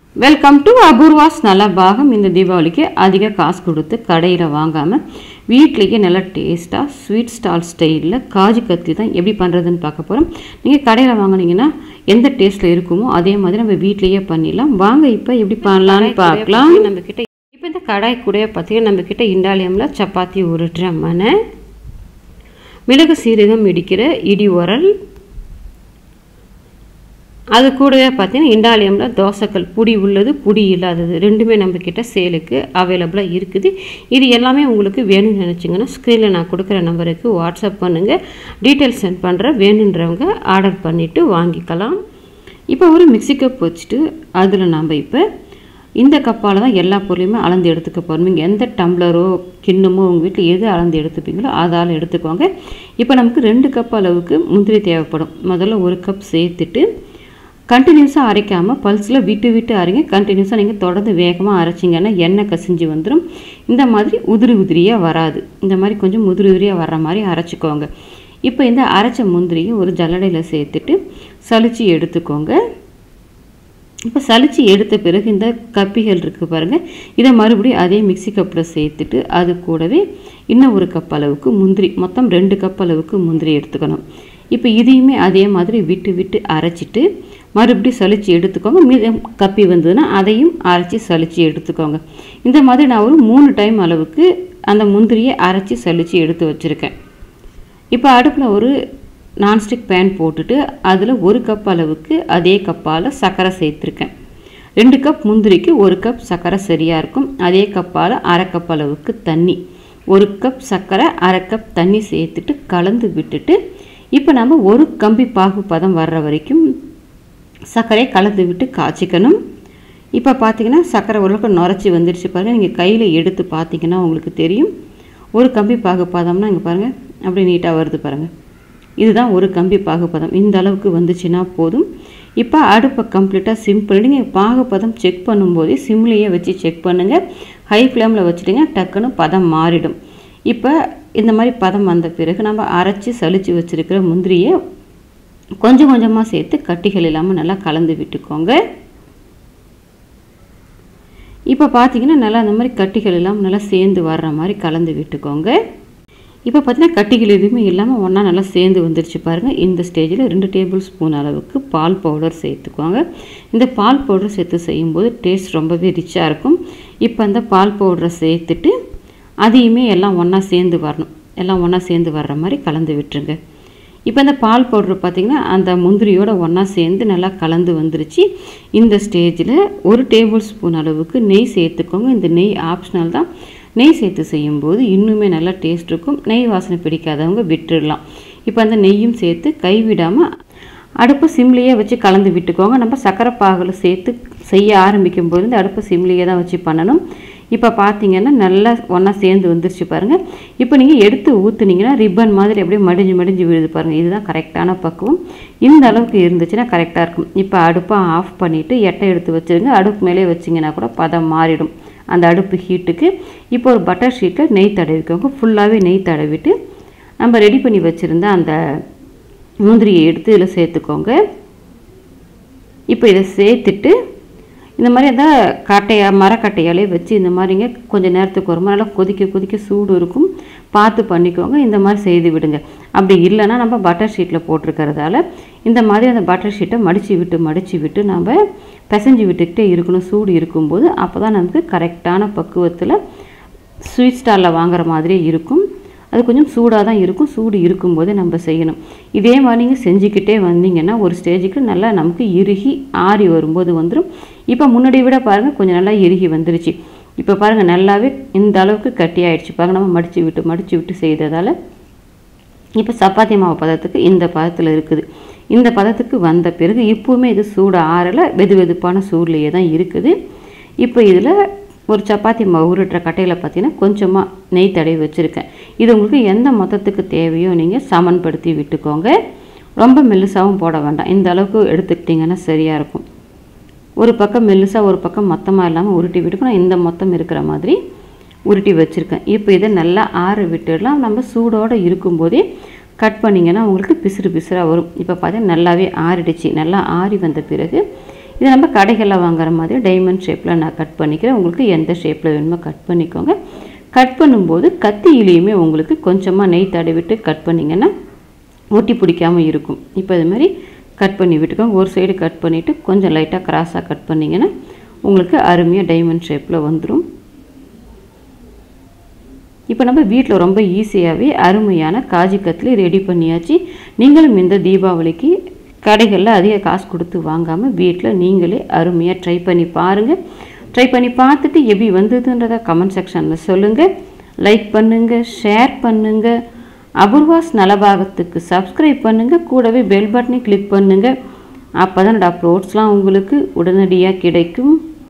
welcome to Apoorva's நல்ல பாகம் இந்த தீபாவளிக்கு அதிக காசு கொடுத்து கடையில் வாங்காமல் வீட்லேயே நல்லா டேஸ்ட்டாக ஸ்வீட் ஸ்டால் ஸ்டைலில் காஜு கத்லி தான் எப்படி பண்ணுறதுன்னு பார்க்க போகிறோம் நீங்கள் கடையில் வாங்குனீங்கன்னா எந்த டேஸ்ட்டில் இருக்குமோ அதே மாதிரி நம்ம வீட்லேயே பண்ணிடலாம் வாங்க இப்போ எப்படி பண்ணலான்னு பார்க்கலாம் நம்ம கிட்ட இப்போ இந்த கடாய் கூட பார்த்தீங்கன்னா நம்ம கிட்ட இண்டாலியமில் சப்பாத்தி உருட்டுற மனை மிளகு சீரகம் இடிக்கிற இடி உரல் அது கூடவே பார்த்தீங்கன்னா இண்டாலியமில் தோசைக்கல் புடி உள்ளது புடி இல்லாதது ரெண்டுமே நம்ம கிட்ட சேலுக்கு அவைலபிளாக இருக்குது இது எல்லாமே உங்களுக்கு வேணும்னு நினச்சிங்கன்னா ஸ்க்ரீனில் நான் கொடுக்குற நம்பருக்கு வாட்ஸ்அப் பண்ணுங்கள் டீட்டெயில்ஸ் சென்ட் பண்ணுற வேணுன்றவங்க ஆர்டர் பண்ணிவிட்டு வாங்கிக்கலாம் இப்போ ஒரு மிக்ஸி கப் வச்சுட்டு அதில் நம்ம இப்போ இந்த கப்பால் தான் எல்லா பொருளையுமே அளந்து எடுத்துக்க போகிறோம் நீங்கள் எந்த டம்ளரோ கிண்ணமோ உங்கள் வீட்டில் எது அளந்து எடுத்துப்பீங்களோ அதால் எடுத்துக்கோங்க இப்போ நமக்கு ரெண்டு கப் அளவுக்கு முந்திரி தேவைப்படும் முதல்ல ஒரு கப் சேர்த்துட்டு கண்டினியூஸாக அரைக்காமல் பல்ஸில் விட்டு விட்டு அரைங்க கண்டினியூஸாக நீங்கள் தொடர்ந்து வேகமாக அரைச்சிங்கன்னா எண்ணெய் கசிஞ்சு வந்துடும் இந்த மாதிரி உதிரி உதிரியாக வராது இந்த மாதிரி கொஞ்சம் உதிரி உதிரியாக வர்ற மாதிரி அரைச்சிக்கோங்க இப்போ இந்த அரைச்ச முந்திரியை ஒரு ஜல்லடையில் சேர்த்துட்டு சலிச்சு எடுத்துக்கோங்க இப்போ சலிச்சு எடுத்த பிறகு இந்த கப்பிகள் இருக்குது பாருங்கள் இதை மறுபடியும் அதே மிக்ஸி கப்பில் சேர்த்துட்டு அது கூடவே இன்னும் ஒரு கப் அளவுக்கு முந்திரி மொத்தம் ரெண்டு கப் அளவுக்கு முந்திரி எடுத்துக்கணும் இப்போ இதையுமே அதே மாதிரி விட்டு விட்டு அரைச்சிட்டு மறுபடியும் சலிச்சு எடுத்துக்கோங்க மீதம் கப்பி வந்ததுன்னா அதையும் அரைச்சி சலிச்சு எடுத்துக்கோங்க இந்த மாதிரி நான் ஒரு மூணு டைம் அளவுக்கு அந்த முந்திரியை அரைச்சி சலிச்சு எடுத்து வச்சுருக்கேன் இப்போ அடுப்பில் ஒரு நான்ஸ்டிக் பேன் போட்டுட்டு அதில் ஒரு கப் அளவுக்கு அதே கப்பால் சர்க்கரை சேர்த்துருக்கேன் ரெண்டு கப் முந்திரிக்கு ஒரு கப் சர்க்கரை சரியாக இருக்கும் அதே கப்பால் அரை கப் அளவுக்கு தண்ணி ஒரு கப் சர்க்கரை அரை கப் தண்ணி சேர்த்துட்டு கலந்து விட்டுட்டு இப்போ நம்ம ஒரு கம்பி பாகு பதம் வர்ற வரைக்கும் சர்க்கரையை கலந்து விட்டு காய்ச்சிக்கணும் இப்போ பார்த்தீங்கன்னா சர்க்கரை ஓரளவுக்கு நுரைச்சி வந்துடுச்சு பாருங்கள் நீங்கள் கையில் எடுத்து பார்த்தீங்கன்னா உங்களுக்கு தெரியும் ஒரு கம்பி பாகு பதம்னா இங்கே பாருங்கள் அப்படியே நீட்டாக வருது பாருங்கள் இதுதான் ஒரு கம்பி பாகுப்பதம் இந்த அளவுக்கு வந்துச்சுன்னா போதும் இப்போ அடுப்பை கம்ப்ளீட்டாக சிம் பண்ணிவிட்டு நீங்கள் பாகுப்பதம் செக் பண்ணும்போதே சிம்லேயே வச்சு செக் பண்ணுங்கள் ஹை ஃப்ளேமில் வச்சுட்டிங்க டக்குன்னு பதம் மாறிடும் இப்போ இந்த மாதிரி பதம் வந்த பிறகு நம்ம அரைச்சி சலிச்சு வச்சுருக்கிற முந்திரியை கொஞ்சம் கொஞ்சமாக சேர்த்து கட்டிகள் இல்லாமல் நல்லா கலந்து விட்டுக்கோங்க இப்போ பார்த்தீங்கன்னா நல்லா அந்த மாதிரி கட்டிகள் இல்லாமல் நல்லா சேர்ந்து வர்ற மாதிரி கலந்து விட்டுக்கோங்க இப்போ பார்த்தீங்கன்னா கட்டிகள் எதுவுமே இல்லாமல் ஒன்றா நல்லா சேர்ந்து வந்துருச்சு பாருங்கள் இந்த ஸ்டேஜில் ரெண்டு டேபிள் ஸ்பூன் அளவுக்கு பால் பவுடர் சேர்த்துக்கோங்க இந்த பால் பவுடர் சேர்த்து செய்யும்போது டேஸ்ட் ரொம்பவே ரிச்சாக இருக்கும் இப்போ அந்த பால் பவுடரை சேர்த்துட்டு அதையுமே எல்லாம் ஒன்றா சேர்ந்து வரணும் எல்லாம் ஒன்றா சேர்ந்து வர்ற மாதிரி கலந்து விட்டுருங்க இப்போ இந்த பால் பவுடர் பார்த்திங்கன்னா அந்த முந்திரியோட ஒன்றா சேர்ந்து நல்லா கலந்து வந்துருச்சு இந்த ஸ்டேஜில் ஒரு டேபிள் ஸ்பூன் அளவுக்கு நெய் சேர்த்துக்கோங்க இந்த நெய் ஆப்ஷனல் தான் நெய் சேர்த்து செய்யும்போது இன்னுமே நல்லா டேஸ்ட் இருக்கும் நெய் வாசனை பிடிக்காதவங்க விட்டுடலாம் இப்போ அந்த நெய்யும் சேர்த்து கைவிடாமல் அடுப்பு சிம்லேயே வச்சு கலந்து விட்டுக்கோங்க நம்ம சக்கரை பாகில் சேர்த்து செய்ய ஆரம்பிக்கும் போது இந்த அடுப்பு சிம்லேயே தான் வச்சு பண்ணணும் இப்போ பார்த்தீங்கன்னா நல்லா ஒன்றா சேர்ந்து வந்துருச்சு பாருங்கள் இப்போ நீங்கள் எடுத்து ஊற்றுனீங்கன்னா ரிப்பன் மாதிரி அப்படியே மடிஞ்சு மடிஞ்சு விழுது பாருங்கள் இதுதான் கரெக்டான பக்குவம் இந்த அளவுக்கு இருந்துச்சுன்னா கரெக்டாக இருக்கும் இப்போ அடுப்பை ஆஃப் பண்ணிவிட்டு எட்டை எடுத்து வச்சுருங்க அடுப்பு மேலே வச்சிங்கன்னா கூட பதம் மாறிடும் அந்த அடுப்பு ஹீட்டுக்கு இப்போ ஒரு பட்டர் ஷீட்டில் நெய் தடவிக்கோங்க ஃபுல்லாகவே நெய் தடவிட்டு நம்ம ரெடி பண்ணி வச்சுருந்த அந்த முந்திரியை எடுத்து இதில் சேர்த்துக்கோங்க இப்போ இதை சேர்த்துட்டு இந்த மாதிரி அந்த கட்டையா மரக்கட்டையாலே வச்சு இந்த மாதிரிங்க கொஞ்சம் நேரத்துக்கு ஒரு நல்லா கொதிக்க கொதிக்க சூடு இருக்கும் பார்த்து பண்ணிக்கோங்க இந்த மாதிரி செய்து விடுங்க அப்படி இல்லைன்னா நம்ம பட்டர் ஷீட்டில் போட்டிருக்கிறதால இந்த மாதிரி அந்த பட்டர் ஷீட்டை மடித்து விட்டு மடித்து விட்டு நம்ம பிசைஞ்சு விட்டுக்கிட்டே இருக்கணும் சூடு இருக்கும்போது அப்போ தான் நமக்கு கரெக்டான பக்குவத்தில் ஸ்வீட் ஸ்டாலில் வாங்குற மாதிரியே இருக்கும் அது கொஞ்சம் சூடாக தான் இருக்கும் சூடு இருக்கும்போதே நம்ம செய்யணும் இதே மாதிரி நீங்கள் செஞ்சுக்கிட்டே வந்தீங்கன்னா ஒரு ஸ்டேஜுக்கு நல்லா நமக்கு இறுகி ஆறி வரும்போது வந்துடும் இப்போ முன்னாடி விட பாருங்கள் கொஞ்சம் நல்லா இறுகி வந்துருச்சு இப்போ பாருங்கள் நல்லாவே இந்த அளவுக்கு கட்டி ஆயிடுச்சு பாருங்கள் நம்ம மடித்து விட்டு மடித்து விட்டு செய்ததால் இப்போ சப்பாத்தி மாவு பதத்துக்கு இந்த பதத்தில் இருக்குது இந்த பதத்துக்கு வந்த பிறகு இப்போவுமே இது சூடு ஆறலை வெது வெதுப்பான சூட்லேயே தான் இருக்குது இப்போ இதில் ஒரு சப்பாத்தி மாவு உருட்டுற கட்டையில் பார்த்தீங்கன்னா கொஞ்சமாக நெய் தடவி வச்சுருக்கேன் இது உங்களுக்கு எந்த மொத்தத்துக்கு தேவையோ நீங்கள் சமன்படுத்தி விட்டுக்கோங்க ரொம்ப மெல்லுசாகவும் போட வேண்டாம் இந்த அளவுக்கு எடுத்துக்கிட்டிங்கன்னா சரியாக இருக்கும் ஒரு பக்கம் மெல்லுசாக ஒரு பக்கம் மொத்தமாக இல்லாமல் உருட்டி விட்டுக்கணும் இந்த மொத்தம் இருக்கிற மாதிரி உருட்டி வச்சுருக்கேன் இப்போ இதை நல்லா ஆற விட்டுடலாம் நம்ம சூடோடு இருக்கும்போதே கட் பண்ணிங்கன்னா உங்களுக்கு பிசுறு பிசுறாக வரும் இப்போ பார்த்தீங்கன்னா நல்லாவே ஆறிடுச்சு நல்லா ஆறி வந்த பிறகு இது நம்ம கடைகளில் வாங்குற மாதிரி டைமண்ட் ஷேப்பில் நான் கட் பண்ணிக்கிறேன் உங்களுக்கு எந்த ஷேப்பில் வேணுமோ கட் பண்ணிக்கோங்க கட் பண்ணும்போது கத்தியிலையுமே உங்களுக்கு கொஞ்சமாக நெய் தடவிட்டு கட் பண்ணிங்கன்னா ஒட்டி பிடிக்காமல் இருக்கும் இப்போ இது மாதிரி கட் பண்ணி விட்டுக்கோங்க ஒரு சைடு கட் பண்ணிவிட்டு கொஞ்சம் லைட்டாக கிராஸாக கட் பண்ணிங்கன்னா உங்களுக்கு அருமையாக டைமண்ட் ஷேப்பில் வந்துடும் இப்போ நம்ம வீட்டில் ரொம்ப ஈஸியாகவே அருமையான காஜி கத்லி ரெடி பண்ணியாச்சு நீங்களும் இந்த தீபாவளிக்கு கடைகளில் அதிக காசு கொடுத்து வாங்காமல் வீட்டில் நீங்களே அருமையாக ட்ரை பண்ணி பாருங்கள் ட்ரை பண்ணி பார்த்துட்டு எப்படி வந்ததுன்றதை கமெண்ட் செக்ஷனில் சொல்லுங்கள் லைக் பண்ணுங்கள் ஷேர் பண்ணுங்கள் அபூர்வாஸ் நலபாகத்துக்கு சப்ஸ்கிரைப் பண்ணுங்கள் கூடவே பெல் பட்டனை கிளிக் பண்ணுங்கள் அப்போ தான் அப்லோட்ஸ்லாம் உங்களுக்கு உடனடியாக கிடைக்கும்